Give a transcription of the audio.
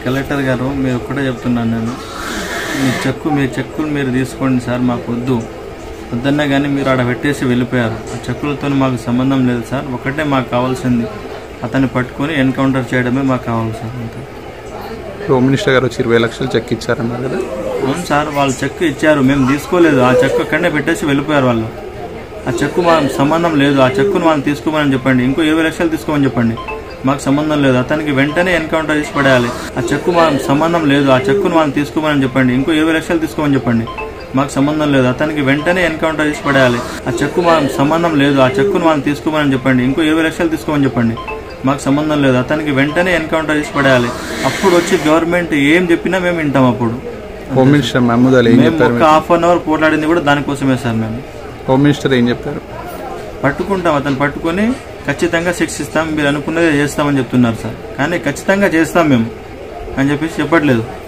collector గారు మీరు ఒక్కటే చెప్తున్నాను నేను మీ చెక్కు మీ చెక్కులు మీరు తీసుకోండి సార్ మాకు వద్దు వద్దన్నా కానీ మీరు ఆడ పెట్టేసి వెళ్ళిపోయారు ఆ చెక్కులతో మాకు సంబంధం లేదు సార్ ఒకటే మాకు కావాల్సింది అతన్ని పట్టుకొని ఎన్కౌంటర్ చేయడమే మాకు కావాలి సార్ అంతే హోమ్ మినిస్టర్ గారు వచ్చి ఇరవై లక్షలు చెక్ ఇచ్చారన్నారు కదా అవును సార్ వాళ్ళు చెక్ ఇచ్చారు మేము తీసుకోలేదు ఆ చెక్ అక్కడనే పెట్టేసి వెళ్ళిపోయారు వాళ్ళు ఆ చెక్కు మా సంబంధం లేదు ఆ చెక్కును మనం తీసుకోమని చెప్పండి ఇంకో ఇరవై లక్షలు తీసుకోమని చెప్పండి మాకు సంబంధం లేదు అతనికి వెంటనే ఎన్కౌంటర్ చేసి పడేయాలి ఆ చెక్కు మా సంబంధం లేదు ఆ చెక్కును మనం తీసుకోమని చెప్పండి ఇంకో ఇరవై లక్షలు తీసుకోమని చెప్పండి మాకు సంబంధం లేదు అతనికి వెంటనే ఎన్కౌంటర్ చేసి పడేయాలి ఆ చెక్కు మా సంబంధం లేదు ఆ చెక్కును మనం తీసుకోమని చెప్పండి ఇంకో ఇరవై లక్షలు తీసుకోమని చెప్పండి మాకు సంబంధం లేదు అతనికి వెంటనే ఎన్కౌంటర్ చేసి పడేయాలి అప్పుడు వచ్చి గవర్నమెంట్ ఏం చెప్పినా మేము వింటాం అప్పుడు హోమ్ మినిస్టర్ మహమూద్ అలీ ఏం మేము చెప్పారు ఒక హాఫ్ అన్ అవర్ పోట్లాడింది కూడా దానికోసమే సార్ మేము హోమ్ మినిస్టర్ ఏం చెప్పారు పట్టుకుంటాం అతను పట్టుకొని ఖచ్చితంగా శిక్షిస్తాం మీరు అనుకున్నదే చేస్తామని చెప్తున్నారు సార్ కానీ ఖచ్చితంగా చేస్తాం మేము అని చెప్పేసి చెప్పట్లేదు